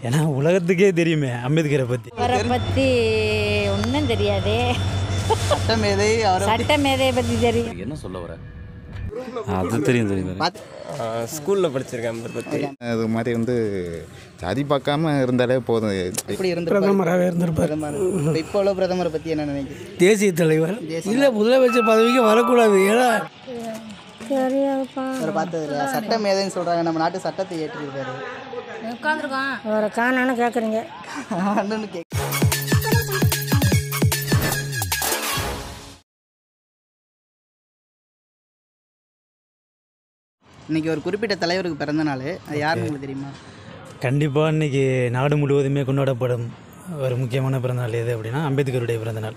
ஏன்னா உலகத்துக்கே தெரியுமே அம்பேத்கரை பற்றி அவரை பற்றி ஒன்றும் தெரியாதே சட்டமேதை அவரை சட்ட மேதையை பற்றி தெரியும் என்ன சொல்ல வர அது தெரியும் தெரியும் பார்த்து ஸ்கூலில் படிச்சிருக்கேன் அவரை பற்றி அது மாதிரி வந்து ஜாதி பார்க்காம இருந்தாலே போதும் எப்படி இருந்து பிரதமராகவே இருந்திருப்பார் பிரதமர் இப்ப இப்போ உள்ள பிரதமரை பற்றி என்ன நினைக்கிறீங்க தேசிய தலைவர் இல்லை முதலமைச்சர் பதவிக்கு வரக்கூடாது ஏன்னா அவரை பார்த்தது இல்லையா சட்டமேதைன்னு சொல்கிறாங்க நம்ம நாட்டு சட்டத்தை ஏற்றிருக்காரு அவரை காணான்னு கேட்குறீங்க அண்ணனு கேட்க இன்னைக்கு ஒரு குறிப்பிட்ட தலைவருக்கு பிறந்த நாள் அது யாருன்னு உங்களுக்கு தெரியுமா கண்டிப்பாக இன்னைக்கு நாடு முழுவதுமே கொண்டாடப்படும் ஒரு முக்கியமான பிறந்தநாள் எது அப்படின்னா அம்பேத்கருடைய பிறந்தநாள்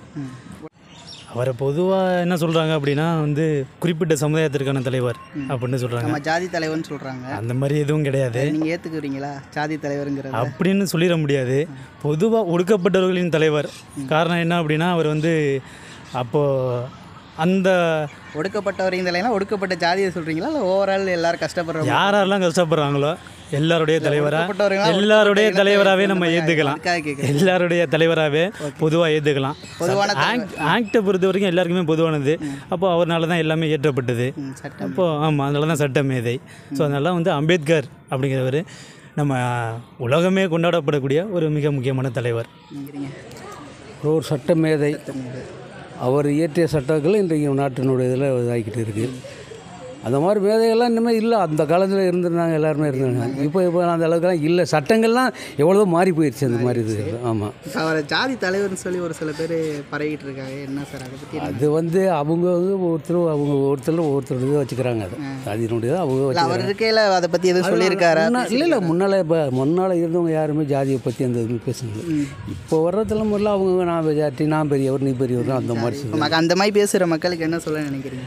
அவரை பொதுவாக என்ன சொல்கிறாங்க அப்படின்னா வந்து குறிப்பிட்ட சமுதாயத்திற்கான தலைவர் அப்படின்னு சொல்கிறாங்க நம்ம ஜாதி தலைவர்னு சொல்கிறாங்க அந்த மாதிரி எதுவும் கிடையாது நீங்கள் ஏற்றுக்குறீங்களா ஜாதி தலைவருங்கிறத அப்படின்னு சொல்லிட முடியாது பொதுவாக ஒடுக்கப்பட்டவர்களின் தலைவர் காரணம் என்ன அப்படின்னா அவர் வந்து அப்போது அந்த ஒடுக்கப்பட்டவரையும் தலைனா ஒடுக்கப்பட்ட ஜாதியை சொல்கிறீங்களா இல்லை ஓவரால் எல்லாரும் கஷ்டப்படுறவங்க யாரெல்லாம் கஷ்டப்படுறாங்களோ எல்லாருடைய தலைவராக ஒடுக்கப்பட்டவர்களா, எல்லாருடைய ஒடுக்கப்பட்ட தலைவராகவே இந்த நம்ம மாதிரி ஏற்றுக்கலாம் அதுக்காக கேட்குறேன். எல்லாருடைய தலைவராகவே பொதுவாக ஏற்றுக்கலாம் பொதுவான ஆக்ட் ஆக்டை பொறுத்த வரைக்கும் எல்லாருக்குமே பொதுவானது அப்போ அவர்னால தான் எல்லாமே ஏற்றப்பட்டது ம், சட்டம் அப்போ ஆமாம் அதனால தான் சட்ட மேதை ஸோ அதனால வந்து அம்பேத்கர் அப்படிங்கிறவர் நம்ம உலகமே கொண்டாடப்படக்கூடிய ஒரு மிக முக்கியமான தலைவர் நினைக்கிறீங்க ஒரு சட்ட மேதை அவர் இயற்றிய சட்டங்கள் இன்றைக்கு நாட்டினுடைய இதில் இதாகிக்கிட்டு இருக்குது அந்த மாதிரி மேதைகள்லாம் இனிமேல் இல்லை அந்த காலத்தில் இருந்திருந்தாங்க எல்லாருமே இருந்தாங்க இப்போ இப்போ அந்த அளவுக்குலாம் இல்லை சட்டங்கள்லாம் எவ்வளோ மாறி போயிடுச்சு அந்த மாதிரி இது ஆமாம் இப்போ அவரை ஜாதி தலைவர்னு சொல்லி ஒரு சில பேர் பரவிட்டு இருக்காங்க என்ன சார் அதை பற்றி அது வந்து அவங்க வந்து ஒவ்வொருத்தரும் அவங்க ஒவ்வொருத்தர் ஒவ்வொருத்தர் இதை வச்சுக்கிறாங்க அது அதனுடைய அவங்க இல்லை அவர் வச்சுக்கிறாங்க இருக்கையில் அதை பற்றி எதுவும் சொல்லியிருக்காரா இல்லை இல்லை முன்னால் இப்போ முன்னால் இருந்தவங்க யாருமே ஜாதியை பற்றி அந்த இது பேசுனது இப்போ வர்ற தலைமுறையில் அவங்க நான் ஜாதி நான் பெரியவர் நீ பெரியவர் அந்த மாதிரி இப்போ சொல்லுவாங்க. மக்க- அந்த மாதிரி பேசுகிற மக்களுக்கு என்ன சொல்ல நினைக்கிறீங்க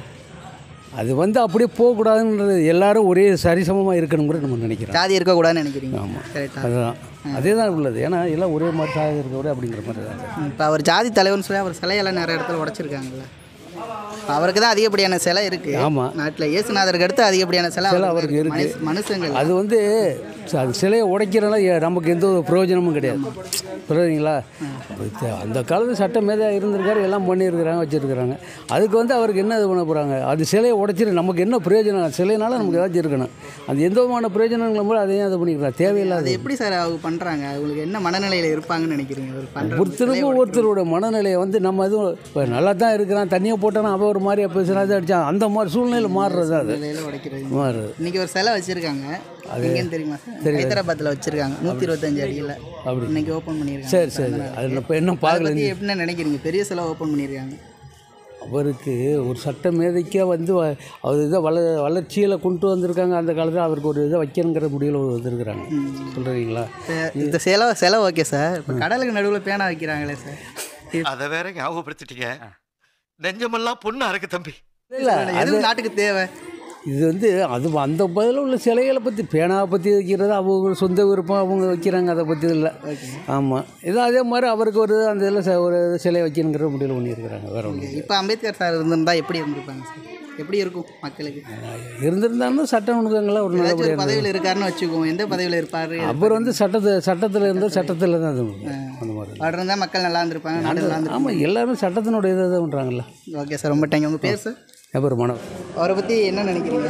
அது வந்து அப்படியே போகக்கூடாதுன்றது எல்லாரும் ஒரே சரிசமமாக இருக்கணுங்கிறது நம்ம நினைக்கிறோம் ஜாதி இருக்கக்கூடாதுன்னு நினைக்கிறீங்க ஆமாம் கரெக்டாக அதுதான் அதே தான் உள்ளது ஏன்னா எல்லாம் ஒரே மாதிரி சாக இருக்கக்கூடாது அப்படிங்கிற மாதிரி தான் இப்போ அவர் ஜாதி தலைவர்னு சொல்லி அவர் சிலையெல்லாம் நிறைய இடத்துல உடைச்சிருக்காங்கல்ல அவருக்கு தான் அதிகப்படியான சிலை இருக்கு ஆமாம். நாட்டில் இயேசுநாதருக்கு அடுத்து அதிகப்படியான சிலை சிலை அவருக்கு அவருக்கு இருக்கு. இருக்கு. மனுஷ- மனுஷங்கள் அது வந்து ச- அது சிலையை உடைக்கிறனால எ- நமக்கு எந்த ஒரு பிரயோஜனமும் கிடையாது புரியுதுங்களா இது அந்த காலத்து சட்ட மேதையாக இருந்திருக்காரு எல்லாம் பண்ணியிருக்கிறாங்க வச்சுருக்கிறாங்க அதுக்கு வந்து அவருக்கு என்ன இது பண்ண போகிறாங்க அது சிலையை உடைச்சிரு நமக்கு என்ன பிரயோஜனம் சிலையினால நமக்கு ஏதாச்சும் இருக்கணும் அது எந்த விதமான பிரயோஜனங்களும் போது அதையும் இது பண்ணிக்கலாம் அது தேவையில்லாத எப்படி சார் அவங்க பண்ணுறாங்க அவங்களுக்கு என்ன மனநிலையில் இருப்பாங்கன்னு நினைக்கிறீங்க அவர் பண்ணுற ஒருத்தருக்கும் ஒருத்தரோட மனநிலையை வந்து நம்ம எதுவும் இப்போ நல்லா தான் இருக்கிறான் தண்ணியை போட்டானா அவன் ஒரு மாதிரியா பேசுனா அதை அடிச்சான் அந்த மாதிரி சூழ்நிலையில் மாறுறது அது நிலையில் உடைக்கிறது மாறுறது இன்னைக்கு ஒரு சிலை வச்சிருக்காங்க எங்கேன்னு தெரியுமா சார் ஹைதராபாத்தில் வச்சிருக்காங்க நூற்றி இருபத்தஞ்சு அடியில் இன்னைக்கு ஓப்பன் பண்ணியிருக்காங்க சரி சரி அது இப்போ என்ன அதை பார்க்கல பற்றி எப்படி நினைக்கிறீங்க பெரிய சிலை ஓப்பன் பண்ணியிருக்காங்க அவருக்கு ஒரு சட்ட மேதைக்கே வந்து வ- அவர் இதை வள வளர்ச்சியில் கொண்டு வந்திருக்காங்க அந்த காலத்தில் அவருக்கு ஒரு இதை வைக்கணுங்கிற முடிவில் வந்திருக்கிறாங்க சொல்கிறீங்களா இப்ப இந்த சிலை சிலை ஓகே சார் இப்போ கடலுக்கு நடுவில் பேனா வைக்கிறாங்களே சார் அதை வேற ஞாபகப்படுத்திட்டீங்க நெஞ்சமெல்லாம் பொண்ணா இருக்கு தம்பி இல்லை எதுவும் நாட்டுக்கு தேவை இது வந்து அது அந்த பதில் உள்ள சிலைகளை பற்றி பேனாவை பற்றி வைக்கிறது அவங்க சொந்த விருப்பம் அவங்க வைக்கிறாங்க அதை பற்றி இல்லை ஆமாம் இது அதே மாதிரி அவருக்கு ஒரு அந்த இதில் ச- ஒரு சிலை வைக்கணுங்கிற முடிவில் பண்ணியிருக்கிறாங்க வேற ஒன்று இப்போ அம்பேத்கர் சார் இருந்திருந்தா எப்படி இருந்திருப்பாங்க சார் எப்படி இருக்கும் மக்களுக்கு இருந்திருந்தாலும் சட்ட நுணுக்கங்கள்லாம் ஒரு ஏதாச்சும் ஒரு நல்லபடியாக பதவியில் இருக்காருன்னு வச்சுக்குவோம் எந்த பதவியில் இருப்பாரு அவர் வந்து சட்டத்தை சட்டத்தில் இருந்தால் சட்டத்தில் தான் அது அந்த மாதிரி அவர் இருந்தால் மக்கள் நல்லா இருந்திருப்பாங்க நாடு நல்லா இருந்திருப்பாங்க ஆமாம் எல்லாருமே சட்டத்தினுடைய இதை தான் பண்ணுறாங்கல்ல ஓகே சார் ரொம்ப தேங்க்யூ உங்கள் பேர் சார் அப்புறம் மனம் அவரை பற்றி என்ன நினைக்கிறீங்க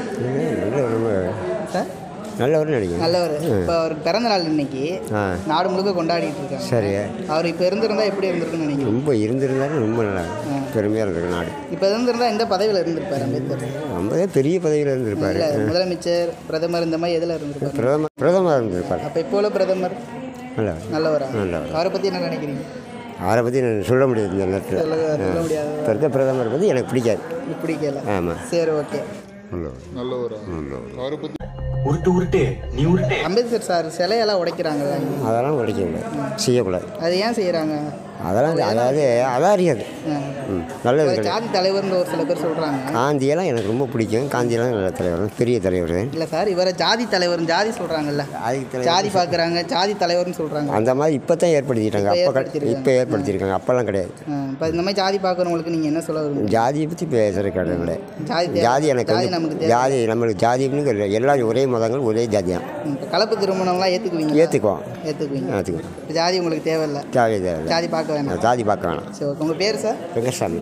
சார் நல்லவர் நினைக்கிறேன் நல்லவர் இப்போ அவருக்கு பிறந்த நாள் இன்னைக்கு நாடு முழுக்க கொண்டாடிட்டு இருக்காங்க சரி அவர் இப்போ இருந்திருந்தா எப்படி இருந்திருக்குன்னு நினைக்கிறீங்க ரொம்ப இருந்திருந்தாலும் ரொம்ப நல்லா பெருமையாக இருந்திருக்கு நாடு இப்போ இருந்திருந்தா எந்த பதவியில் இருந்திருப்பார் அம்பேத்கர் ரொம்பவே பெரிய பதவியில் இருந்திருப்பார் இல்லை முதலமைச்சர் பிரதமர் இந்த மாதிரி எதில் இருந்திருப்பார் பிரதமர் பிரதமர் இருந்திருப்பார் அப்போ இப்போ உள்ள பிரதமர் நல்லா நல்லவரா நல்லவர். அவரை பற்றி என்ன நினைக்கிறீங்க அவரை பற்றி நான் சொல்ல முடியாது இந்த நேரத்தில் சொல்ல சொல்ல முடியாது இப்போ இருக்க பிரதமர் பற்றி எனக்கு பிடிக்காது பிடிக்கல ஆமாம் சரி ஓகே உருட்டு உருட்டு நீ உருட்டு அம்பேத்கர் சார் சிலையெல்லாம் உடைக்கிறாங்கல்ல அதெல்லாம் உடைக்க கூடாது செய்யக்கூடாது அது ஏன் செய்கிறாங்க அதெல்லாம் அதாவது அதான் அறியாது ம் நல்லது ஒரு கிடையாது ஜாதி தலைவர்னு ஒரு சில பேர் சொல்கிறாங்க காந்தியெல்லாம் எனக்கு ரொம்ப பிடிக்கும் காந்தியெல்லாம் நல்ல தலைவர் பெரிய தலைவர் இல்லை சார் இவரை ஜாதி தலைவர் ஜாதி சொல்கிறாங்கல்ல அதுக்கு தலைவர் ஜாதி பார்க்குறாங்க ஜாதி தலைவர்னு சொல்கிறாங்க அந்த மாதிரி இப்போ தான் ஏற்படுத்திட்டாங்க அப்போ ஏற்படுத்திருக்காங்க. இப்போ ஏற்படுத்தியிருக்காங்க அப்போல்லாம் கிடையாது இப்போ இந்த மாதிரி ஜாதி பார்க்குறவங்களுக்கு நீங்கள் என்ன சொல்ல வருவீங்க ஜாதியை பற்றி பேசுகிற கிடையாது கிடையாது ஜாதி தேவை- ஜாதி எனக்கு ஜாதி வந்து நமக்கு தேவை. ஜாதி நம்மளுக்கு ஜாதின்னு இல்லை எல்லாம் ஒரே மதங்கள் ஒரே ஜாதி தான் இப்போ கலப்பு திருமணம்லாம் ஏற்றுக்குவீங்க ஏற்றுக்குவோம் ஏற்றுக்குவீங்க ஏற்றுக்குவோம் இப்போ ஜாதி உங்களுக்கு தேவையில்லை ஜாதி தேவை ஜாதி பார்க்க வேணாம் ஜாதி பார்க்க வேணாம் சரி ஓகே உங்கள் பேர் சார் வெங்கசாமி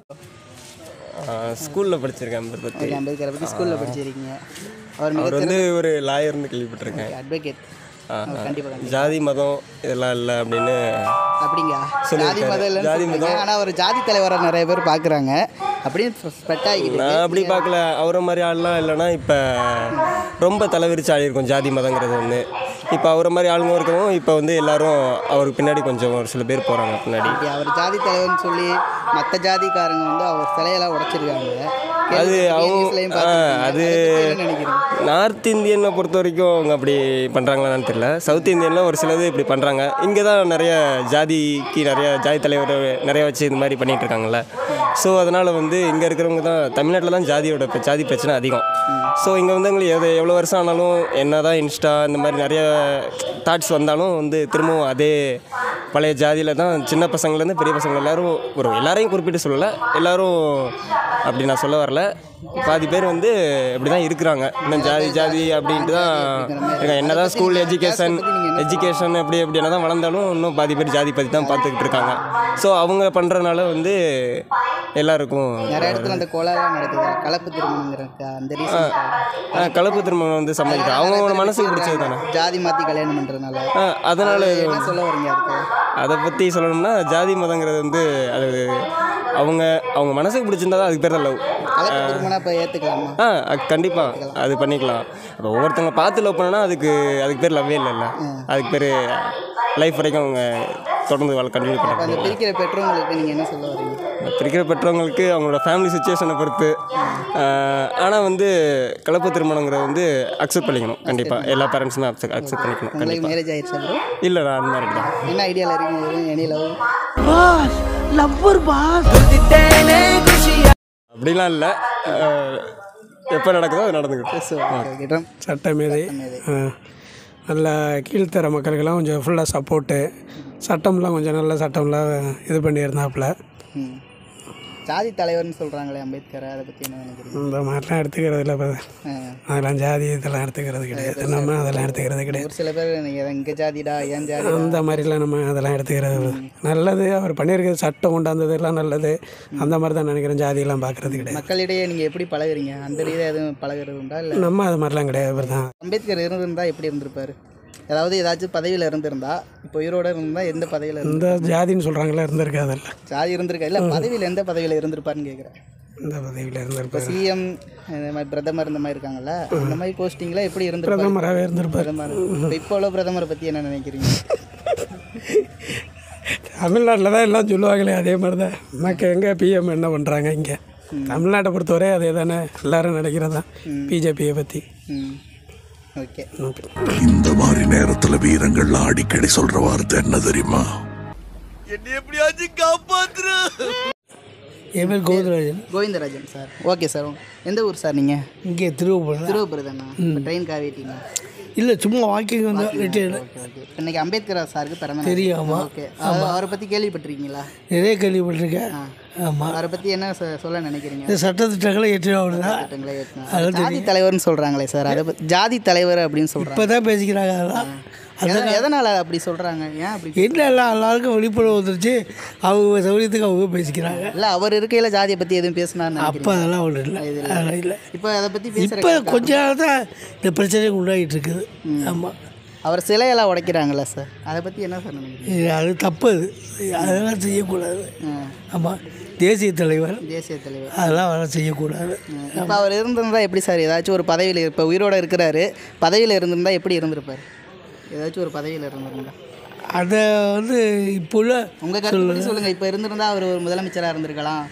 ஸ்கூலில் படிச்சிருக்கேன் அம்பேத்கர் ஓகே அம்பேத்கரை பற்றி ஸ்கூலில் படிச்சிருக்கீங்க அவர் அவர் மிக வந்து ஒரு லாயர்னு கேள்விப்பட்டிருக்கேன் அட்வொகேட் ஆ, ஆ. கண்டிப்பாக ஜாதி மதம் இதெல்லாம் இல்லை அப்படின்னு அப்படிங்க ஜாதி சொல்லியிருக்காரு. மதம் இல்லைன்னு ஜாதி சொல்றீங்க. மதம். ஆனா அவர் ஜாதி தலைவரை நிறைய பேர் பார்க்குறாங்க அப்படின்னு ஸ்ப்ரெட் ஆகிக்கிட்டு நான் அப்படி பார்க்கல அவரை மாதிரி ஆள்லாம் இல்லைன்னா இப்போ ரொம்ப தலைவிரிச்சு ஆடி இருக்கும் ஜாதி மதங்கிறது ஒன்று இப்போ அவரை மாதிரி ஆளுங்க இருக்கவும் இப்போ வந்து எல்லாரும் அவருக்கு பின்னாடி கொஞ்சம் ஒரு சில பேர் போகிறாங்க பின்னாடி இருக்கு. அவர் ஜாதி தலைவர்னு சொல்லி மற்ற ஜாதிக்காரங்க வந்து அவர் சிலையெல்லாம் உடைச்சிருக்காங்க அது அவங்க கேள்விப்பட்டிருக்கீங்க, ஆ, பார்த்திருக்கீங்க. அது அதை பத்தி என்ன நினைக்கிறீங்க நார்த் இந்தியனை பொறுத்த வரைக்கும் அவங்க அப்படி பண்ணுறாங்களான்னு தெரியல சவுத் இந்தியனில் ஒரு சிலது இப்படி பண்ணுறாங்க இங்கே தான் நிறைய ஜாதிக்கு நிறைய ஜாதி தலைவர் நிறைய வச்சு இந்த மாதிரி பண்ணிகிட்டு இருக்காங்கல்ல ஸோ அதனால் வந்து இங்கே இருக்கிறவங்க தான் தமிழ்நாட்டில் தான் ஜாதியோட பிர- ஜாதி பிரச்சனை அதிகம் ஸோ இங்கே வந்து எங்களுக்கு எது எவ்வளோ வருஷம் ஆனாலும் என்ன தான் இன்ஸ்டா இந்த மாதிரி நிறைய தாட்ஸ் வந்தாலும் வந்து திரும்பவும் அதே பழைய ஜாதியில் தான் சின்ன பசங்கள்லேருந்து பெரிய பசங்க எல்லாரும் ஒரு எல்லாரையும் குறிப்பிட்டு சொல்லலை எல்லாரும் அப்படி நான் சொல்ல வரல பாதி பேர் வந்து இப்படி தான் இருக்கிறாங்க இன்னும் ஜாதி ஜாதி அப்படின்ட்டு தான் இருக்காங்க என்ன தான் ஸ்கூல் எஜுகேஷன் எஜுகேஷன் அப்படி அப்படி என்ன தான் வளர்ந்தாலும் இன்னும் பாதி பேர் ஜாதி பற்றி தான் பார்த்துக்கிட்டு இருக்காங்க ஸோ அவங்க பண்ணுறனால வந்து எல்லாருக்கும் நிறைய இடத்துல அந்த கொலைலாம் நடக்குது கலப்பு திருமணங்கிற அந்த ரீசன் ஆ, கலப்பு திருமணம் வந்து சம்மதிக்கிறேன் அவங்கவுங்க மனசுக்கு பிடிச்சது தானே ஜாதி மாற்றி கல்யாணம் பண்ணுறதுனால ஆ, அதனால என்ன சொல்ல வரீங்க அதுக்கு அதை பற்றி சொல்லணும்னா ஜாதி மதங்கிறது வந்து அது அவங்க அவங்க மனசுக்கு பிடிச்சிருந்தா தான் அதுக்கு பேர் தான் லவ் கலப்பு திருமணம் இப்போ ஏற்றுக்கலாமா ஆ கண்டிப்பாக அது பண்ணிக்கலாம் இப்போ ஒவ்வொருத்தவங்க பார்த்து லவ் பண்ணனா அதுக்கு அதுக்கு பேர் லவ்வே இல்லைல்ல அதுக்கு பேர் லைஃப் வரைக்கும் அவங்க தொடர்ந்து வாழ் கண்டினியூ இப்போ அந்த பண்ணுறாங்க பிரிக்கிற பெற்றவங்களுக்கு நீங்கள் என்ன சொல்ல வரீங்க இருக்கிற பெற்றவங்களுக்கு அவங்களோட ஃபேமிலி சுச்சுவேஷனை பொறுத்து ஆனால் வந்து கலப்பு திருமணங்கிறது வந்து அக்செப்ட் பண்ணிக்கணும் கண்டிப்பாக எல்லா பேரண்ட்ஸுமே அக்செப்ட் அக்செப்ட் பண்ணிக்கணும் உங்களுக்கு கண்டிப்பாக மேரேஜ் ஆயிடுச்சா ப்ரோ இல்லை நான் அந்த மாதிரி தான் என்ன ஐடியாவில் இருக்கீங்க எனி லவ் அப்படிலாம் இல்லை எப்போ நடக்குதோ அது நடந்துக்கிட்டு ஓகே சட்டமேதை ஆ. நல்ல கீழ்த்தர மக்களுக்கெல்லாம் கொஞ்சம் ஃபுல்லாக சப்போர்ட்டு சட்டம்லாம் கொஞ்சம் நல்ல சட்டம்லாம் இது பண்ணியிருந்தாப்புல ம். ஜாதி தலைவர்னு சொல்கிறாங்களே அம்பேத்கர் அதை பற்றி என்ன நினைக்கிறீங்க இந்த மாதிரிலாம் எடுத்துக்கிறது இல்லை இப்போ ஆ. அதெல்லாம் ஜாதி இதெல்லாம் எடுத்துக்கிறது கிடையாது நம்ம அதெல்லாம் எடுத்துக்கிறது கிடையாது ஒரு சில பேர் நீங்கள் எங்கள் ஜாதிடா ஏன் ஜாதி அந்த மாதிரிலாம் நம்ம அதெல்லாம் எடுத்துக்கிறது இல்லை. நல்லது அவர் பண்ணியிருக்கிறது சட்டம் கொண்டாந்ததெல்லாம் நல்லது அந்த மாதிரி தான் நினைக்கிறேன் ஜாதியெல்லாம் பார்க்குறது கிடையாது மக்களிடையே நீங்கள் எப்படி பழகுறீங்க அந்த ரீதியாக எதுவும் பழகுறது உண்டா இல்லை நம்ம அது மாதிரிலாம் கிடையாது இவர் தான் அம்பேத்கர் இருந்திருந்தா எப்படி இருந்திருப்பாரு ஏதாவது ஏதாச்சும் பதவியில் இருந்திருந்தா இப்போ உயிரோட இருந்தா எந்த பதவியில் இருந்து இந்த ஜாதின்னு சொல்கிறாங்களே இருந்திருக்காதல்ல ஜாதி இருந்திருக்கா இல்லை பதவியில் எந்த பதவியில் இருந்திருப்பாருன்னு கேட்குறேன் இந்த பதவியில் இப்போ இருந்திருப்பார் சிஎம் இந்த மாதிரி பிரதமர் இந்த மாதிரி இருக்காங்கல்ல அந்த மாதிரி போஸ்டிங்கில் எப்படி இருந்திருப்பாரு பிரதமராகவே இருந்திருப்பார் பிரதமர் இப்போ இப்போ உள்ள பிரதமரை பற்றி என்ன நினைக்கிறீங்க தமிழ்நாட்டில் தான் எல்லாம் சொல்லுவாங்களே அதே மாதிரி தான் நமக்கு எங்கே பிஎம் என்ன பண்ணுறாங்க இங்கே தமிழ்நாட்டை பொறுத்தவரை அதே தானே எல்லாரும் நினைக்கிறது தான் பிஜேபியை பற்றி ம் ஓகே இந்த மாதிரி நேரத்துல வீரங்கள்லாம் அடிக்கடி சொல்ற வார்த்தை என்ன தெரியுமா என்னை எப்படியாச்சும் காப்பாத்துரு என் பேர் Govindarajan Govindarajan sir okay sir எந்த ஊர் சார் நீங்கள் இங்கே திருவள்ளூர் திருவப்பூர் தானே ட்ரெயின் காவிட்டீங்க இல்லை சும்மா வாக்கிங் வந்து ரிட்டையர்டு இன்னைக்கு அம்பேத்கர் சாருக்கு பிறந்த நாள். தெரியும், ஆமா. ஓகே அவ- அவரை பற்றி கேள்விப்பட்டிருக்கீங்களா நிறைய கேள்விப்பட்டிருக்கேன் ஆமாம் அவரை பற்றி என்ன சொ- சொல்ல நினைக்கிறீங்க இந்த சட்டத்திட்டங்களை ஏற்றி தான் திட்டங்களை ஏத்துனா. ஜாதி தலைவர்னு சொல்கிறாங்களே சார் அதை பத்தி- ஜாதி தலைவர் அப்படின்னு இப்போ சொல்கிறாங்க தான் பேசிக்கிறாங்க அதெல்லாம் எதனா- எதனால அப்படி சொல்கிறாங்க ஏன் அப்படி என்ன எல்லாம் எல்லாருக்கும் விழிப்புணர்வு வந்துருச்சு அவங்க சௌகரியத்துக்கு அவங்க பேசிக்கிறாங்க இல்லை அவர் இருக்கையில் ஜாதியை பற்றி எதுவும் பேசினார்னு அப்போ அதெல்லாம் ஒன்றும் இல்லை அதெல்லாம் இல்லை இப்போ அதை பற்றி பேசுகிற இப்போ கொஞ்ச நாள் தான் இந்த பிரச்சனை உண்டாகிட்டு இருக்குது ஆமாம் அவர் சிலையெல்லாம் உடைக்கிறாங்கல்ல சார் அதை பற்றி என்ன சார் நினைக்கிறீங்க இது அது தப்பு அது அதெல்லாம் செய்யக்கூடாது ஆமாம் தேசிய தலைவர் தேசிய தலைவர் அதெல்லாம் அதெல்லாம் செய்யக்கூடாது இப்போ அவர் இருந்திருந்தா எப்படி சார் ஏதாச்சும் ஒரு பதவியில் இப்போ உயிரோட இருக்கிறாரு பதவியில் இருந்திருந்தா எப்படி இருந்திருப்பார் ஏதாச்சும் ஒரு பதவியில் இருந்திருந்தா அதை வந்து இப்போ உள்ள உங்கள் கருத்து சொல்லுங்கள் இப்போ இருந்திருந்தா அவர் ஒரு முதலமைச்சராக இருந்திருக்கலாம்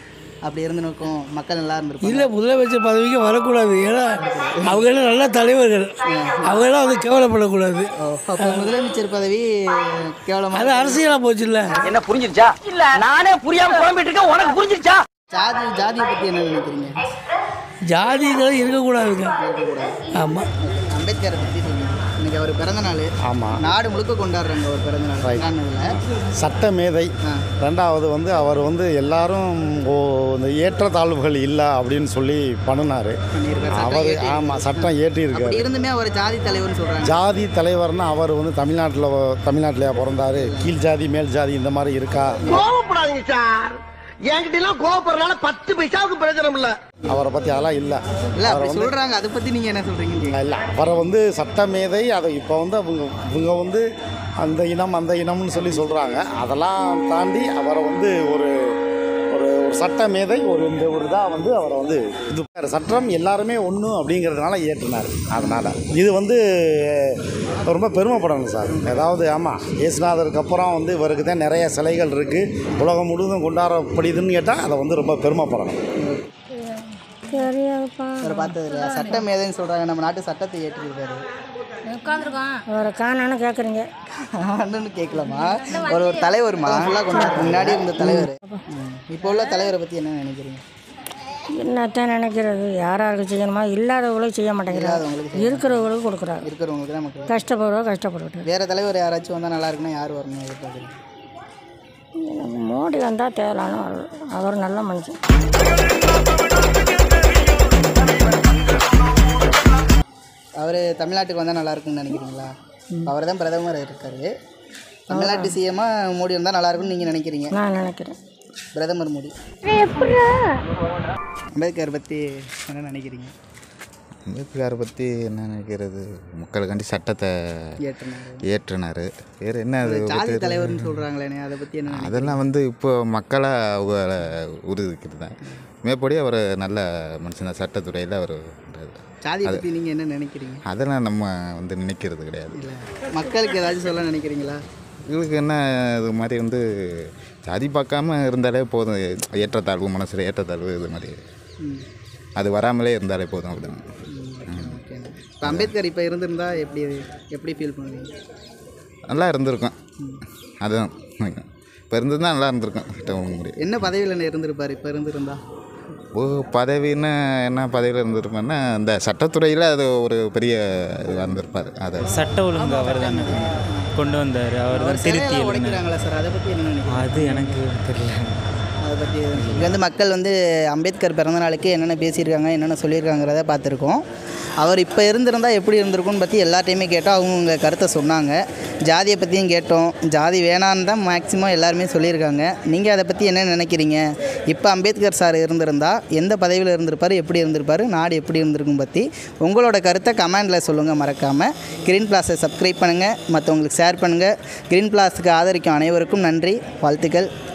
அப்படி இருந்து நோக்கம் மக்கள் நல்லா இருந்திருப்பாங்க இல்லை முதலமைச்சர் பதவிக்கு வரக்கூடாது ஏன்னா அவங்களாம் நல்ல தலைவர்கள் அவங்களாம் வந்து கேவலப்படக்கூடாது அப்போ முதலமைச்சர் பதவி கேவலமாக அது அரசியலாக போச்சு இல்லை என்ன புரிஞ்சிருச்சா இல்ல நானே புரியாம குழம்பிட்டு இருக்கேன் உனக்கு புரிஞ்சிருச்சா ஜாதி ஜாதியை பற்றி என்ன நினைக்கிறீங்க ஜாதிகள் இருக்கக்கூடாதுங்க ஆமாம் அம்பேத்கரை பற்றி சொல்லுங்க இன்னைக்கு அவர் பிறந்த நாள் ஆமாம் நாடு முழுக்க கொண்டாடுறாங்க அவர் பிறந்த நாள் கொண்டாடுனதுல சட்ட மேதை ரெண்டாவது வந்து அவர் வந்து எல்லாரும் ஓ இந்த ஏற்றத்தாழ்வுகள் இல்லை அப்படின்னு சொல்லி பண்ணினார் அவர் ஆமாம் சட்டம் ஏற்றியிருக்காரு அப்படி இருந்துமே அவர் ஜாதி தலைவர்னு சொல்கிறாங்க ஜாதி தலைவர்னா அவர் வந்து தமிழ்நாட்டில் தமிழ்நாட்டிலேயே பிறந்தார் கீழ் ஜாதி மேல் ஜாதி இந்த மாதிரி இருக்கா கோவப்படாதீங்க சார் என்கிட்ட எல்லாம் கோவப்படுறதுனால பத்து பைசாவுக்கு பிரயோஜனம் இல்ல அவரை பற்றி அதெல்லாம் இல்லை இல்லை அப்படி சொல்கிறாங்க அதை பற்றி நீங்கள் என்ன சொல்கிறீங்க இல்லை அவரை வந்து சட்ட மேதை அதை இப்போ வந்து அவங்க இவங்க வந்து அந்த இனம் அந்த இனம்னு சொல்லி சொல்கிறாங்க அதெல்லாம் தாண்டி அவரை வந்து ஒரு ஒரு ஒரு சட்ட மேதை ஒரு இந்த ஒரு இதாக வந்து அவரை வந்து இது சட்டம் எல்லாருமே ஒன்று அப்படிங்கிறதுனால ஏற்றினார் அதனால் இது வந்து ரொம்ப பெருமைப்படணும் சார் அதாவது ஆமாம் இயேசுநாதருக்கு அப்புறம் வந்து இவருக்கு தான் நிறைய சிலைகள் இருக்குது உலகம் முழுவதும் கொண்டாடப்படுதுன்னு கேட்டால் அதை வந்து ரொம்ப பெருமைப்படணும் தெரியாதுப்பா அவரை பார்த்தது இல்லையா சட்ட மேதைன்னு சொல்கிறாங்க நம்ம நாட்டு சட்டத்தை ஏற்றிருக்காரு உட்காந்துருக்கோம் அவரை காணான்னு கேட்குறீங்க அண்ணன்னு கேட்கலாமா ஒரு ஒரு தலைவர்மா ஃபுல்லாக கொண்டாடு முன்னாடி இருந்த தலைவர் ம். இப்போ உள்ள தலைவரை பற்றி என்ன நினைக்கிறீங்க என்னத்தான் நினைக்கிறது யாராருக்கு செய்யணுமா இல்லாதவங்களுக்கு செய்ய மாட்டேங்கிறாங்க இல்லாதவங்களுக்கு இருக்கிறவங்களுக்கு கொடுக்குறாங்க இருக்கிறவங்களுக்கு தான் மக்கள் கஷ்டப்படுறோம் கஷ்டப்பட்டு வேறு தலைவர் யாராச்சும் வந்தால் நல்லா இருக்குன்னா யார் வரணும் எதிர்பார்க்குறீங்க மோடி வந்தால் தேவலான அவர் நல்ல மனுஷன் அவர் தமிழ்நாட்டுக்கு வந்தால் நல்லா இருக்கும்னு நினைக்கிறீங்களா அவர் தான் பிரதமர் இருக்காரு தமிழ்நாட்டு சிஎம்மா மோடி வந்தால் நல்லா இருக்கும்னு நீங்கள் நினைக்கிறீங்க நான் நினைக்கிறேன் பிரதமர் மோடி அம்பேத்கர் பற்றி என்ன நினைக்கிறீங்க அம்பேத்கரை பற்றி என்ன நினைக்கிறது மக்களுக்காண்டி சட்டத்தை ஏற்றினாரு. ஏற்றினார் வேறு என்ன அது ஜாதி பத்தி- தலைவர்னு சொல்கிறாங்களே அதை பற்றி என்ன நினைக்கிறீங்க? அதெல்லாம் வந்து இப்போ மக்களை அவங்கள உருவிக்கிறது தான் மேற்படி அவர் நல்ல மனுஷன் தான் சட்டத்துறையில் அவர் ஜாதியை அது- பற்றி நீங்கள் என்ன நினைக்கிறீங்க அதெல்லாம் நம்ம வந்து நினைக்கிறது கிடையாது இல்லை மக்களுக்கு ஏதாச்சும் சொல்ல நினைக்கிறீங்களா இவங்களுக்கு என்ன இது மாதிரி வந்து ஜாதி பார்க்காம இருந்தாலே போதும் ஏற்றத்தாழ்வு மனசில் ஏற்றத்தாழ்வு இது மாதிரி ம். அது வராமலே இருந்தாலே போதும் அப்படின்னு இப்போ அம்பேத்கர் இப்போ இருந்திருந்தா எப்படி எப்படி ஃபீல் பண்ணுவீங்க நல்லா இருந்திருக்கும் அதுதான் இப்போ இருந்திருந்தா நல்லா இருந்திருக்கும் கிட்ட உங்க முடியும் என்ன பதவியில் இருந்திருப்பார் இப்போ இருந்திருந்தா ஓ பதவின்னு என்ன பதவியில் இருந்திருப்பேன்னா இந்த சட்டத்துறையில் அது ஒரு பெரிய இதுவாக இருந்திருப்பார் அதை சட்ட ஒழுங்கு அவர் தானே கொண்டு வந்தார் அவர் தான் திருத்தி சிலையெல்லாம் எழுதினார். உடைக்கிறாங்களா சார் அதை பற்றி என்ன நினைக்கிறீங்க அது எனக்கு தெரியல அதை பற்றி இங்கே வந்து மக்கள் வந்து அம்பேத்கர் பிறந்த நாளுக்கு என்னென்ன பேசியிருக்காங்க என்னென்ன சொல்லியிருக்காங்கிறத பார்த்துருக்கோம் அவர் இப்போ இருந்திருந்தால் எப்படி இருந்திருக்கும்னு பற்றி எல்லார்ட்டையுமே கேட்டோம் அவங்க கருத்தை சொன்னாங்க ஜாதியை பற்றியும் கேட்டோம் ஜாதி வேணான்னு தான் மேக்ஸிமம் எல்லாருமே சொல்லியிருக்காங்க நீங்கள் அதை பற்றி என்ன நினைக்கிறீங்க இப்போ அம்பேத்கர் சார் இருந்திருந்தால் எந்த பதவியில் இருந்திருப்பார் எப்படி இருந்திருப்பார் நாடு எப்படி இருந்திருக்கும் பற்றி உங்களோட கருத்தை கமெண்டில் சொல்லுங்கள் மறக்காமல் கிரீன் பிளாஸை சப்ஸ்கிரைப் பண்ணுங்கள் மற்றவங்களுக்கு ஷேர் பண்ணுங்கள் கிரீன் பிளாஸுக்கு ஆதரிக்கும் அனைவருக்கும் நன்றி வாழ்த்துக்கள்